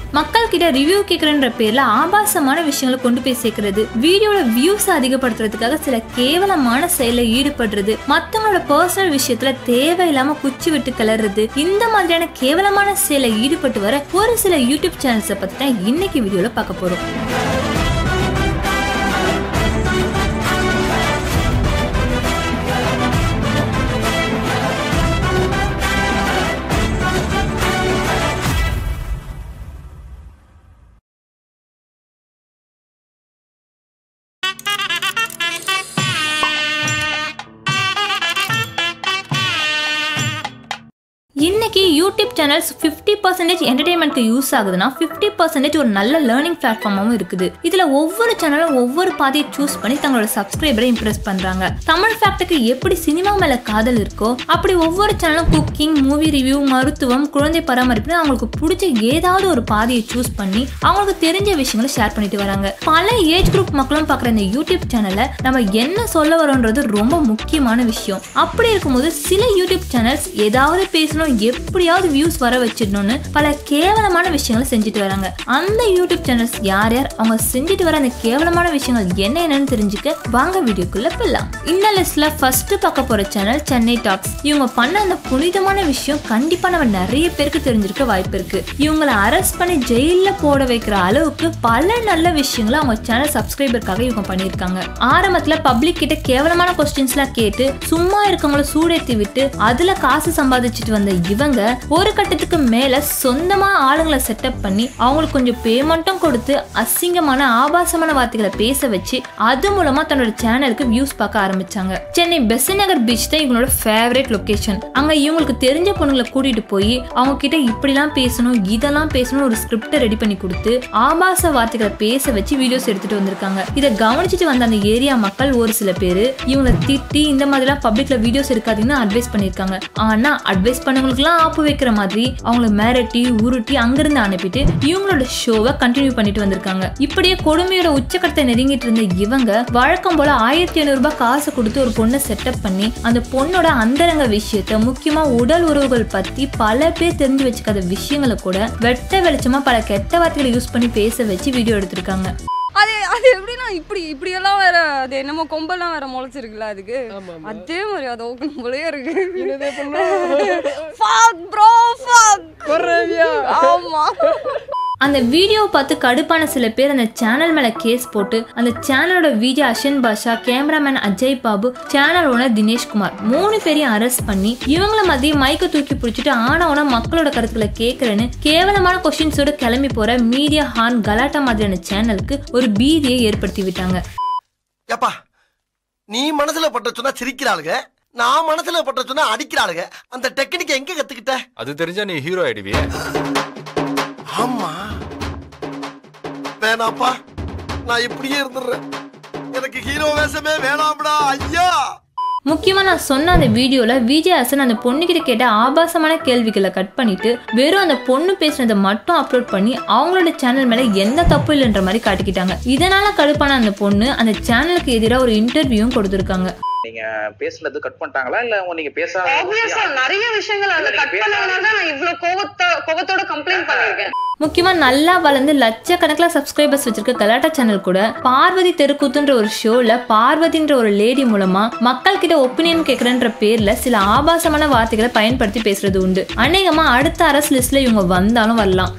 மக்கள் கிட்ட ரிவ்யூ கேட்கறன்ற பேர்ல ஆபாசமான விஷயங்களை கொண்டு போய் சேர்க்கறது வீடியோல வியூஸ் அதிகப்படுத்துறதுக்காக சில கேவலமான செயல ஈடுபடுறது மத்தவங்களோட பர்சனல் விஷயத்துல தேவையில்லாம குச்சி விட்டு கிளறது இந்த மாதிரியான கேவலமான செயல ஈடுபட்டு வர ஒரு சில யூடியூப் சேனல்ஸை பத்தி தான் இன்னைக்கு வீடியோல பார்க்க போறோம் இன்னைக்கு யூடியூப் சேனல்ஸ் ஃபிஃப்டி பர்சன்டேஜ் என்டர்டைன்மெண்ட்க்கு யூஸ் ஆகுதுன்னா ஃபிஃப்டி பர்சன்டேஜ் ஒரு நல்ல லேர்னிங் பிளாட்ஃபார்மாவும் இருக்குது இதுல ஒவ்வொரு சேனலும் ஒவ்வொரு பாதையை சூஸ் பண்ணி தங்களோட சப்ஸ்கிரைபரை இம்ப்ரெஸ் பண்றாங்க தமிழ் ஃபேக்ட்டுக்கு எப்படி சினிமா மேல காதல் இருக்கோ அப்படி ஒவ்வொரு சேனலும் குக்கிங் மூவி ரிவ்யூ மருத்துவம் குழந்தை பராமரிப்புன்னு அவங்களுக்கு பிடிச்ச ஏதாவது ஒரு பாதையை சூஸ் பண்ணி அவங்களுக்கு தெரிஞ்ச விஷயங்களை ஷேர் பண்ணிட்டு வராங்க பல ஏஜ் குரூப் மக்களும் பார்க்குற இந்த யூடியூப் சேனல்ல நம்ம என்ன சொல்ல வரோன்றது ரொம்ப முக்கியமான விஷயம் அப்படி இருக்கும்போது சில யூடியூப் சேனல்ஸ் ஏதாவது பேசணும் எப்படியாவது வியூஸ் வர வச்சிடணும்னு பல கேவலமான விஷயங்களை செஞ்சுட்டு வராங்க அந்த யூடியூப் சேனல்ஸ் யார் யார் அவங்க செஞ்சுட்டு வர அந்த கேவலமான விஷயங்கள் என்ன என்னன்னு தெரிஞ்சுக்க வாங்க வீடியோக்குள்ள போகலாம் இந்த லிஸ்ட்ல ஃபர்ஸ்ட் பார்க்க போற சேனல் சென்னை டாக்ஸ் இவங்க பண்ண அந்த புனிதமான விஷயம் கண்டிப்பா நம்ம நிறைய பேருக்கு தெரிஞ்சிருக்க வாய்ப்பு இருக்கு இவங்களை அரெஸ்ட் பண்ணி ஜெயில போட வைக்கிற அளவுக்கு பல நல்ல விஷயங்களை அவங்க சேனல் சப்ஸ்கிரைபருக்காக இவங்க பண்ணியிருக்காங்க ஆரம்பத்துல பப்ளிக் கிட்ட கேவலமான கொஸ்டின்ஸ்லாம் கேட்டு சும்மா இருக்கவங்கள சூடேத்தி விட்டு அதுல காசு சம்பாதிச்சுட்டு வந்த இவங்க ஒரு கட்டத்துக்கு மேல சொந்தமா ஆளுங்களை செட்டப் பண்ணி அவங்களுக்கு கொஞ்சம் பேமெண்ட்டும் கொடுத்து அசிங்கமான ஆபாசமான வார்த்தைகளை பேச வச்சு அது மூலமா தன்னோட சேனலுக்கு வியூஸ் பார்க்க ஆரம்பிச்சாங்க சென்னை பெச நகர் பீச் தான் இவங்களோட ஃபேவரட் லொகேஷன் அங்க இவங்களுக்கு தெரிஞ்ச பொண்ணுங்களை கூட்டிட்டு போய் அவங்க கிட்ட இப்படிலாம் பேசணும் இதெல்லாம் பேசணும் ஒரு ஸ்கிரிப்டை ரெடி பண்ணி கொடுத்து ஆபாச வார்த்தைகளை பேச வச்சு வீடியோஸ் எடுத்துட்டு வந்திருக்காங்க இதை கவனிச்சுட்டு வந்த அந்த ஏரியா மக்கள் ஒரு சில பேர் இவங்களை திட்டி இந்த மாதிரிலாம் பப்ளிக்ல வீடியோஸ் இருக்காதீங்கன்னு அட்வைஸ் பண்ணிருக்காங்க ஆனா அட்வைஸ் பண்ணவங்களுக்குலாம் ஆப்பு வைக்கிற மாதிரி அவங்கள மிரட்டி உருட்டி அங்கிருந்து அனுப்பிட்டு இவங்களோட ஷோவை கண்டினியூ பண்ணிட்டு வந்திருக்காங்க இப்படியே கொடுமையோட உச்சக்கட்டத்தை நெருங்கிட்டு இருந்த இவங்க வழக்கம் போல ஆயிரத்தி ஐநூறு ரூபாய் காசு கொடுத்து ஒரு பொண்ணை செட்டப் பண்ணி அந்த பொண்ணோட அந்தரங்க விஷயத்த முக்கியமா உடல் உறவுகள் பத்தி பல பேர் தெரிஞ்சு வச்சுக்காத விஷயங்களை கூட வெட்ட வெளிச்சமா பல கெட்ட வார்த்தைகளை யூஸ் பண்ணி பேச வச்சு வீடியோ எடுத்திருக்காங்க அது அது எப்படின்னா இப்படி இப்படியெல்லாம் வேற அது என்னமோ கொம்பெல்லாம் வேற முளைச்சிருக்குல்ல அதுக்கு அதே மாதிரி அது ஓப்பன் போலயே இருக்கு fuck bro fuck ஆமா அந்த வீடியோவை பார்த்து கடுப்பான சில பேர் அந்த சேனல் மேல கேஸ் போட்டு அந்த சேனலோட விஜய் அஷன் Basha cameraman Ajay Babu channel owner Dineshkumar மூணு பேரையும் அரெஸ்ட் பண்ணி இவங்கள மத்திய மைக்க தூக்கி பிடிச்சிட்டு ஆனவன மக்களோட கருத்துக்களை கேட்கறேன்னு கேவலமான கொஸ்டின்ஸோட கிளம்பி போற மீடியா ஹார்ன் கலாட்டா மாதிரியான சேனலுக்கு ஒரு பீதியை ஏற்படுத்தி விட்டாங்க ஏப்பா நீ மனசுல பட்ட சொன்னா சிரிக்கிறாளுங்க நான் மனசுல பட்ட சொன்னா அடிக்கிறாளுங்க அந்த டெக்னிக் எங்க கத்துக்கிட்ட அது தெரிஞ்சா நீ ஹீரோ ஆயிடுவியே ஆமா வேணாப்பா நான் இப்படியே இருந்துடுறேன் எனக்கு ஹீரோ வேஷமே வேணாம்டா ஐயா முக்கியமா நான் சொன்ன அந்த வீடியோல விஜய் ஹாசன் அந்த பொண்ணுகிட்ட கேட்ட ஆபாசமான கேள்விகளை கட் பண்ணிட்டு வெறும் அந்த பொண்ணு பேசுனதை மட்டும் அப்லோட் பண்ணி அவங்களோட சேனல் மேல எந்த தப்பு இல்லைன்ற மாதிரி காட்டிக்கிட்டாங்க இதனால கடுப்பான அந்த பொண்ணு அந்த சேனலுக்கு எதிராக ஒரு இன்டர்வியூவும் கொடுத்துருக்காங்க நீங்க பேசுனது கட் பண்ணிட்டாங்களா இல்ல உங்க நீங்க பேசாத ஆப்வியஸா நிறைய விஷயங்கள் அதுல கட் பண்ணதுனால தான் நான் இவ்ளோ கோவத்தோ கோவத்தோட கம்ப்ளைண்ட் பண்ணிருக்கேன் முக்கியமா நல்லா வளர்ந்து லட்சக்கணக்கில் சப்ஸ்கிரைபர்ஸ் வச்சிருக்க கலாட்டா சேனல் கூட பார்வதி தெருக்கூத்துன்ற ஒரு ஷோல பார்வதின்ற ஒரு லேடி மூலமா மக்கள் கிட்ட ஒப்பீனியன் கேட்கறன்ற பேர்ல சில ஆபாசமான வார்த்தைகளை பயன்படுத்தி பேசுறது உண்டு அநேகமா அடுத்த அரசு லிஸ்ட்ல இவங்க வந்தாலும் வரலாம்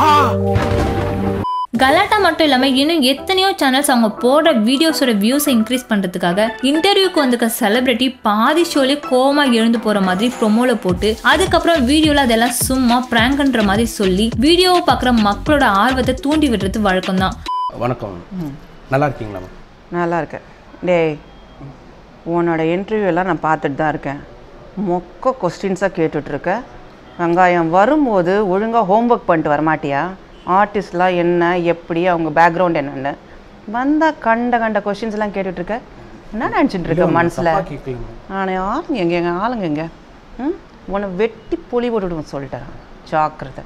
கலாட்டா மட்டும் இல்லாம இன்னும் எத்தனையோ சேனல்ஸ் அவங்க போடுற வீடியோஸோட வியூஸை இன்க்ரீஸ் பண்றதுக்காக இன்டர்வியூக்கு வந்திருக்க செலிபிரிட்டி பாதி ஷோலே கோமா எழுந்து போற மாதிரி ப்ரொமோல போட்டு அதுக்கப்புறம் வீடியோல அதெல்லாம் சும்மா பிராங்க்ன்ற மாதிரி சொல்லி வீடியோவை பார்க்குற மக்களோட ஆர்வத்தை தூண்டி விடுறது வழக்கம் தான் வணக்கம் நல்லா இருக்கீங்களா நல்லா இருக்கேன் டேய் உன்னோட இன்டர்வியூ எல்லாம் நான் பார்த்துட்டு தான் இருக்கேன் மொக்க கொஸ்டின்ஸாக கேட்டுட்ருக்க வெங்காயம் வரும்போது ஒழுங்காக ஹோம்ஒர்க் பண்ணிட்டு வரமாட்டியா ஆர்டிஸ்ட்லாம் என்ன எப்படி அவங்க பேக்ரவுண்ட் என்னென்னு வந்தால் கண்ட கண்ட கொஸ்டின்ஸ்லாம் கேட்டுட்ருக்க என்ன நினச்சிட்டு இருக்க மனசில் ஆனால் ஆளுங்க எங்க எங்க ஆளுங்க எங்க ம் உன்னை வெட்டி பொலி போட்டுடுவோம் சொல்லிட்டேன் ஜாக்கிரதை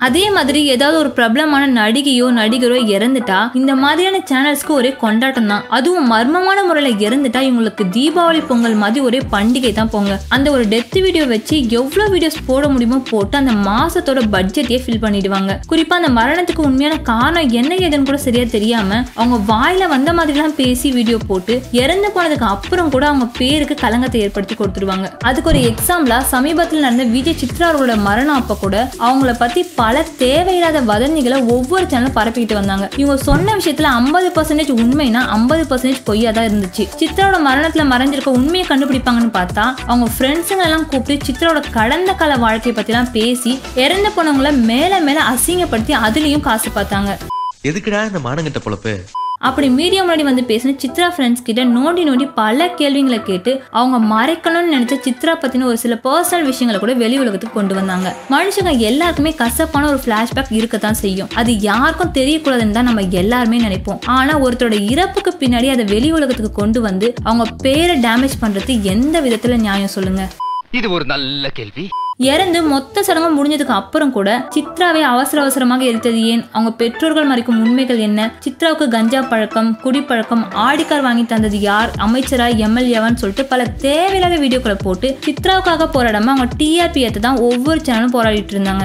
அதே மாதிரி ஏதாவது ஒரு பிரபலமான நடிகையோ நடிகரோ இறந்துட்டா இந்த மாதிரியான சேனல்ஸ்க்கு ஒரே கொண்டாட்டம் தான் அதுவும் மர்மமான முறையில இறந்துட்டா இவங்களுக்கு தீபாவளி பொங்கல் மாதிரி ஒரே பண்டிகை தான் போங்க அந்த ஒரு டெத் வீடியோ வச்சு எவ்வளவு வீடியோஸ் போட முடியுமோ போட்டு அந்த மாசத்தோட பட்ஜெட்டையே ஃபில் பண்ணிடுவாங்க குறிப்பா அந்த மரணத்துக்கு உண்மையான காரணம் என்ன ஏதுன்னு கூட சரியா தெரியாம அவங்க வாயில வந்த மாதிரிலாம் பேசி வீடியோ போட்டு இறந்து போனதுக்கு அப்புறம் கூட அவங்க பேருக்கு கலங்கத்தை ஏற்படுத்தி கொடுத்துருவாங்க அதுக்கு ஒரு எக்ஸாம்பிளா சமீபத்தில் நடந்த விஜய் சித்ரா அவர்களோட மரணம் அப்ப கூட அவங்கள பத்தி பல தேவையில்லாத வதந்திகளை ஒவ்வொரு சேனலும் பரப்பிட்டு வந்தாங்க இவங்க சொன்ன விஷயத்துல ஐம்பது பர்சன்டேஜ் உண்மைனா ஐம்பது பர்சன்டேஜ் பொய்யா தான் இருந்துச்சு சித்ராவோட மரணத்துல மறைஞ்சிருக்க உண்மையை கண்டுபிடிப்பாங்கன்னு பார்த்தா அவங்க ஃப்ரெண்ட்ஸுங்க எல்லாம் கூப்பிட்டு சித்ராவோட கடந்த கால வாழ்க்கையை பத்திலாம் பேசி இறந்து போனவங்கள மேல மேல அசிங்கப்படுத்தி அதுலயும் காசு பார்த்தாங்க எதுக்குடா இந்த மானங்கிட்ட பொழப்பு அப்படி மீடியா முன்னாடி வந்து பேசின சித்ரா ஃப்ரெண்ட்ஸ் கிட்ட நோண்டி நோண்டி பல கேள்விங்களை கேட்டு அவங்க மறைக்கணும்னு நினைச்ச சித்ரா பத்தின ஒரு சில பர்சனல் விஷயங்களை கூட வெளி உலகத்துக்கு கொண்டு வந்தாங்க மனுஷங்க எல்லாருக்குமே கசப்பான ஒரு ஃபிளாஷ்பேக் இருக்கத்தான் செய்யும் அது யாருக்கும் தெரியக்கூடாதுன்னு தான் நம்ம எல்லாருமே நினைப்போம் ஆனா ஒருத்தரோட இறப்புக்கு பின்னாடி அதை வெளி உலகத்துக்கு கொண்டு வந்து அவங்க பேரை டேமேஜ் பண்றது எந்த விதத்துல நியாயம் சொல்லுங்க இது ஒரு நல்ல கேள்வி இறந்து மொத்த சடங்கும் முடிஞ்சதுக்கு அப்புறம் கூட சித்ராவை அவசர அவசரமாக எரித்தது ஏன் அவங்க பெற்றோர்கள் மறைக்கும் உண்மைகள் என்ன சித்ராவுக்கு கஞ்சா பழக்கம் குடிப்பழக்கம் ஆடிக்கார் வாங்கி தந்தது யார் அமைச்சரா எம்எல்ஏவான்னு சொல்லிட்டு பல தேவையில்லாத வீடியோக்களை போட்டு சித்ராவுக்காக போராடாம அவங்க டிஆர்பி ஏற்ற தான் ஒவ்வொரு சேனலும் போராடிட்டு இருந்தாங்க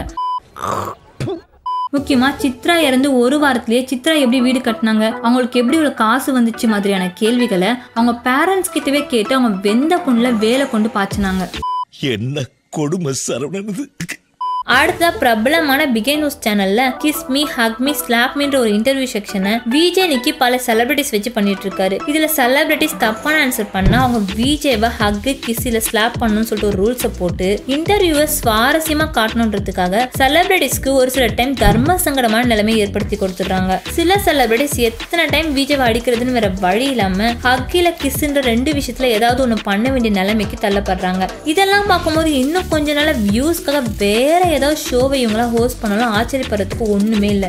முக்கியமா சித்ரா இறந்து ஒரு வாரத்திலேயே சித்ரா எப்படி வீடு கட்டினாங்க அவங்களுக்கு எப்படி இவ்வளவு காசு வந்துச்சு மாதிரியான கேள்விகளை அவங்க பேரண்ட்ஸ் கிட்டவே கேட்டு அவங்க வெந்த பொண்ணுல வேலை கொண்டு பாய்ச்சினாங்க என்ன கொடுமை சரவணனது அடுத்த பிரபலமான பிகே நியூஸ் சேனல்ல kiss me hug me slap மீன்ற ஒரு இன்டர்வியூ செக்ஷனை விஜய் நிக்கி பல செலிபிரிட்டிஸ் வச்சு பண்ணிட்டு இருக்காரு இதுல செலிபிரிட்டிஸ் தப்பான ஆன்சர் பண்ணா அவங்க விஜேவை ஹக் கிஸ் இல்ல ஸ்லாப் பண்ணணும்னு சொல்லிட்டு ஒரு ரூல்ஸை போட்டு இன்டர்வியூவை சுவாரஸ்யமா காட்டணுன்றதுக்காக செலிபிரிட்டிஸ்க்கு ஒரு சில டைம் தர்ம சங்கடமான நிலைமையை ஏற்படுத்தி கொடுத்துடுறாங்க சில செலிபிரிட்டிஸ் எத்தனை டைம் விஜேவை அடிக்கிறதுன்னு வேற வழி இல்லாம ஹக்கில கிஸ்ன்ற ரெண்டு விஷயத்துல ஏதாவது ஒண்ணு பண்ண வேண்டிய நிலைமைக்கு தள்ளப்படுறாங்க இதெல்லாம் பார்க்கும்போது இன்னும் கொஞ்ச நாள் வியூஸ்க்காக வேற ஏதாவது ஷோவை இவங்களாம் ஹோஸ்ட் பண்ணாலும் ஆச்சரியப்படுறதுக்கு ஒண்ணுமே இல்லை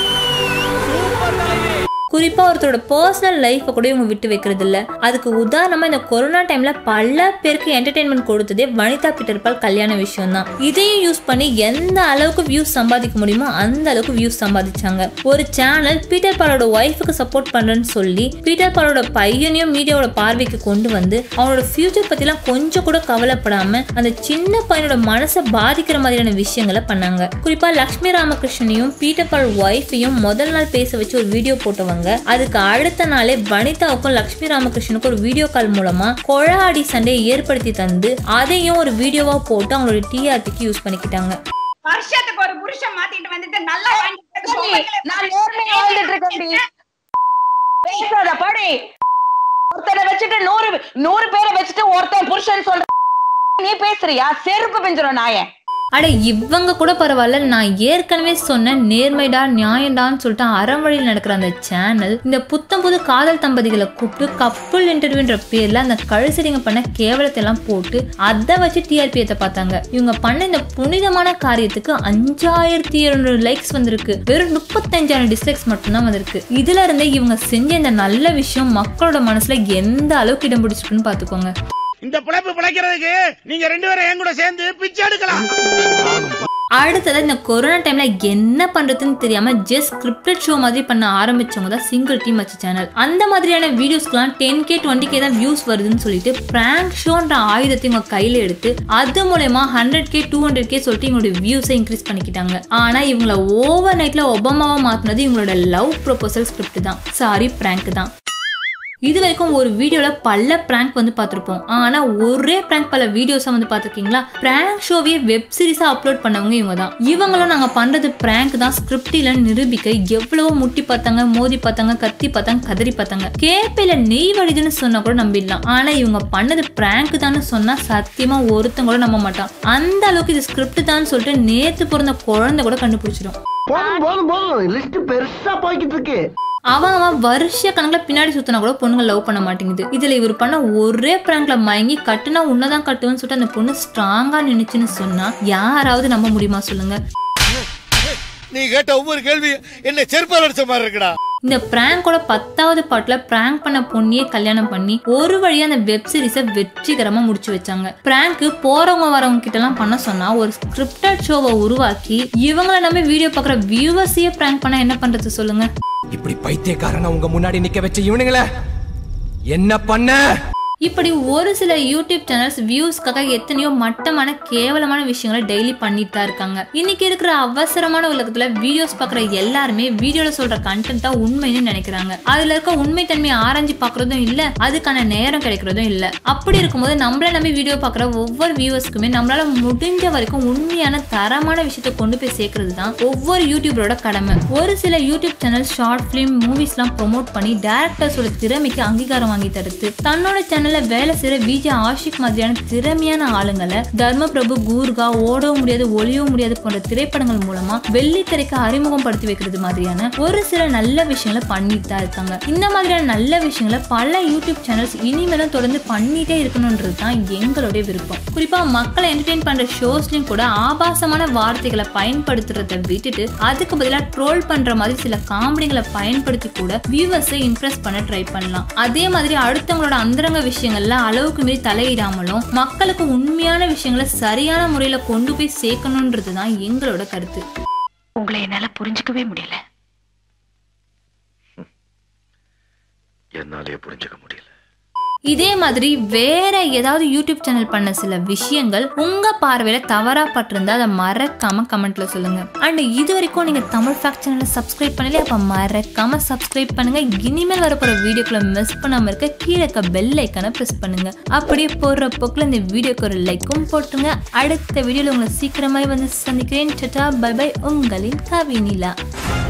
குறிப்பா ஒருத்தரோட பர்சனல் லைஃப்பை கூட இவங்க விட்டு வைக்கிறது இல்ல அதுக்கு உதாரணமா இந்த கொரோனா டைம்ல பல பேருக்கு என்டர்டைன்மெண்ட் கொடுத்ததே வனிதா பீட்டர் பால் கல்யாண விஷயம் தான் இதையும் யூஸ் பண்ணி எந்த அளவுக்கு வியூஸ் சம்பாதிக்க முடியுமோ அந்த அளவுக்கு வியூஸ் சம்பாதிச்சாங்க ஒரு சேனல் பீட்டர் பாலோட ஒய்ஃபுக்கு சப்போர்ட் பண்றேன்னு சொல்லி பீட்டர் பாலோட பையனையும் மீடியாவோட பார்வைக்கு கொண்டு வந்து அவனோட ஃபியூச்சர் பத்திலாம் கொஞ்சம் கூட கவலைப்படாம அந்த சின்ன பையனோட மனசை பாதிக்கிற மாதிரியான விஷயங்களை பண்ணாங்க குறிப்பா லக்ஷ்மி ராமகிருஷ்ணனையும் பீட்டர் பால் ஒய்ஃபையும் முதல் நாள் பேச வச்சு ஒரு வீடியோ போட்டவங்க அதுக்கு அடுத்த நாளே வனிதாவுக்கும் லக்ஷ்மி ராமகிருஷ்ணனுக்கும் ஒரு வீடியோ கால் மூலமா கொழாடி சண்டையை ஏற்படுத்தி தந்து அதையும் ஒரு வீடியோவா போட்டு அவங்களோட டிஆர்பிக்கு யூஸ் பண்ணிக்கிட்டாங்க வருஷத்துக்கு ஒரு புருஷன் மாத்திட்டு வந்துட்டு நல்லா நான் நேர்மையா வாழ்ந்துட்டு இருக்கேன்டி. பேசாத படி ஒருத்தனை வச்சுட்டு நூறு நூறு பேரை வச்சுட்டு ஒருத்தன் புருஷன் சொல்ற நீ பேசுறியா செருப்பு பிஞ்சிரும் நாயன் அட இவங்க கூட பரவாயில்ல நான் ஏற்கனவே சொன்ன நேர்மைடா நியாயம்டான்னு சொல்லிட்டு அறவழியில் நடக்கிற அந்த சேனல் இந்த புத்தம் புது காதல் தம்பதிகளை கூப்பிட்டு கப்புள் இன்டர்வியூன்ற பேர்ல அந்த கழுசடிங்க பண்ண கேவலத்தை எல்லாம் போட்டு அதை வச்சு டிஆர்பி ஏத்த பார்த்தாங்க இவங்க பண்ண இந்த புனிதமான காரியத்துக்கு அஞ்சாயிரத்தி எழுநூறு லைக்ஸ் வந்திருக்கு வெறும் முப்பத்தஞ்சாயிரம் டிஸ்லைக்ஸ் மட்டும்தான் வந்திருக்கு இதுல இருந்தே இவங்க செஞ்ச இந்த நல்ல விஷயம் மக்களோட மனசுல எந்த அளவுக்கு இடம் பிடிச்சிருக்குன்னு பாத்துக்கோங்க இந்த பிழைப்பு பிழைக்கிறதுக்கு நீங்க ரெண்டு பேரும் என் கூட சேர்ந்து பிச்சை எடுக்கலாம் அடுத்தது இந்த கொரோனா டைம்ல என்ன பண்றதுன்னு தெரியாம ஜஸ்ட் ஸ்கிரிப்டட் ஷோ மாதிரி பண்ண ஆரம்பிச்சவங்க தான் சிங்கிள் டீம் வச்சு சேனல் அந்த மாதிரியான வீடியோஸ்க்குலாம் டென் கே டுவெண்ட்டி கே தான் வியூஸ் வருதுன்னு சொல்லிட்டு பிராங்க் ஷோன்ற ஆயுதத்தை இவங்க கையில எடுத்து அது மூலயமா hundred K two hundred K சொல்லிட்டு இவங்களோட வியூஸை இன்க்ரீஸ் பண்ணிக்கிட்டாங்க ஆனா இவங்கள ஓவர் நைட்ல ஒபாமாவா மாத்தினது இவங்களோட லவ் ப்ரொபோசல் ஸ்கிரிப்ட் தான் சாரி பிராங்க் தான் இது வரைக்கும் ஒரு வீடியோல பல பிராங்க் வந்து பார்த்துருப்போம் ஆனா ஒரே பிராங்க் பல வீடியோஸா வந்து பார்த்துருக்கீங்களா பிராங்க் ஷோவையே வெப் சீரிஸா அப்லோட் பண்ணவங்க இவங்க தான் இவங்களும் நாங்க பண்றது பிராங்க் தான் ஸ்கிரிப்ட் இல்லைன்னு நிரூபிக்க எவ்வளவோ முட்டி பார்த்தாங்க மோதி பார்த்தாங்க கத்தி பார்த்தாங்க கதறி பார்த்தாங்க கேப்பையில நெய் வடிதுன்னு சொன்னா கூட நம்பிடலாம் ஆனா இவங்க பண்ணது பிராங்க் தான் சொன்னா சத்தியமா ஒருத்தன் கூட நம்ப மாட்டான் அந்த அளவுக்கு இது ஸ்கிரிப்ட் தான் சொல்லிட்டு நேத்து பிறந்த குழந்தை கூட கண்டுபிடிச்சிடும் போதும் போதும் போதும் லிஸ்ட் பெருசா போய்கிட்டு இருக்கு அவன் அவன் வருஷ கணக்குல பின்னாடி சுத்தினா கூட பொண்ணுங்க லவ் பண்ண மாட்டேங்குது இதுல இவர் பண்ண ஒரே பிராங்க்ல மயங்கி கட்டுனா உன்னதான் கட்டுவேன்னு சொல்லிட்டு அந்த பொண்ணு ஸ்ட்ராங்கா நின்னுச்சுன்னு சொன்னா யாராவது நம்ப முடியுமா சொல்லுங்க நீ கேட்ட ஒவ்வொரு கேள்வி என்ன செருப்பால் அடிச்ச மாதிரி இருக்குடா இந்த பிராங்கோட பத்தாவது பாட்டுல பிராங்க் பண்ண பொண்ணியே கல்யாணம் பண்ணி ஒரு வழியா அந்த வெப் சீரிஸை வெற்றிகரமா முடிச்சு வச்சாங்க பிராங்க் போறவங்க வரவங்க கிட்ட எல்லாம் பண்ண சொன்னா ஒரு ஸ்கிரிப்டட் ஷோவை உருவாக்கி இவங்கள நம்பி வீடியோ பார்க்குற வியூவர்ஸையே பிராங்க் பண்ண என்ன பண்றது சொல்லுங்க இப்படி பைத்தியக்காரனை உங்க முன்னாடி நிக்க வச்ச இவனுங்கள என்ன பண்ண இப்படி ஒரு சில யூடியூப் சேனல்ஸ் வியூஸ்க்காக எத்தனையோ மட்டமான கேவலமான விஷயங்களை டெய்லி பண்ணிட்டு தான் இருக்காங்க இன்னைக்கு இருக்கிற அவசரமான உலகத்துல வீடியோஸ் பார்க்குற எல்லாருமே வீடியோல சொல்ற கண்டென்ட் தான் உண்மைன்னு நினைக்கிறாங்க அதுல இருக்க உண்மை தன்மையை ஆராய்ஞ்சு பார்க்கறதும் இல்ல அதுக்கான நேரம் கிடைக்கிறதும் இல்ல அப்படி இருக்கும்போது நம்மள நம்பி வீடியோ பார்க்குற ஒவ்வொரு வியூவர்ஸ்க்குமே நம்மளால முடிஞ்ச வரைக்கும் உண்மையான தரமான விஷயத்தை கொண்டு போய் சேர்க்கறது தான் ஒவ்வொரு யூடியூபரோட கடமை ஒரு சில யூடியூப் சேனல் ஷார்ட் ஃபிலிம் மூவிஸ்லாம் ப்ரோமோட் பண்ணி டேரக்டர்ஸோட திறமைக்கு அங்கீகாரம் வாங்கி தடுத்து தன்னோட சேனல்ல வேலை செய்யற விஜய் ஆஷிக் மாதிரியான திறமையான ஆளுங்களை தர்ம பிரபு கூர்கா ஓடவும் முடியாது ஒளியவும் முடியாது போன்ற திரைப்படங்கள் மூலமா வெள்ளித்திரைக்கு அறிமுகம் படுத்தி வைக்கிறது மாதிரியான ஒரு சில நல்ல விஷயங்களை பண்ணிட்டு தான் இருக்காங்க இந்த மாதிரியான நல்ல விஷயங்களை பல யூடியூப் சேனல்ஸ் இனிமேலும் தொடர்ந்து பண்ணிட்டே இருக்கணும்ன்றது தான் எங்களுடைய விருப்பம் குறிப்பா மக்களை என்டர்டெயின் பண்ற ஷோஸ்லயும் கூட ஆபாசமான வார்த்தைகளை பயன்படுத்துறதை விட்டுட்டு அதுக்கு பதிலா ட்ரோல் பண்ற மாதிரி சில காமெடிகளை பயன்படுத்தி கூட வியூவர்ஸை இம்ப்ரெஸ் பண்ண ட்ரை பண்ணலாம் அதே மாதிரி அடுத்தவங்களோட அந்தரங்க விஷயங்கள்ல அளவுக்கு மீறி தலையிடாமலும் மக்களுக்கு உண்மையான விஷயங்களை சரியான முறையில கொண்டு போய் சேர்க்கணும்ன்றது தான் எங்களோட கருத்து உங்களை என்னால புரிஞ்சுக்கவே முடியல என்னாலே புரிஞ்சுக்க முடியல இதே மாதிரி வேற ஏதாவது யூடியூப் சேனல் பண்ண சில விஷயங்கள் உங்க பார்வையில தவறா பட்டிருந்தா அதை மறக்காம கமெண்ட்ல சொல்லுங்க அண்ட் இது வரைக்கும் நீங்க தமிழ் ஃபேக்ட் சேனலை சப்ஸ்கிரைப் பண்ணலையே அப்ப மறக்காம சப்ஸ்கிரைப் பண்ணுங்க இனிமேல் வரப்போற வீடியோக்குள்ள மிஸ் பண்ணாம இருக்க கீழே இருக்க பெல் ஐக்கான பிரஸ் பண்ணுங்க அப்படியே போடுற போக்குல இந்த வீடியோக்கு ஒரு லைக்கும் போட்டுருங்க அடுத்த வீடியோல உங்களை சீக்கிரமாய் வந்து சந்திக்கிறேன் சட்டா பை பை உங்களின் கவினிலா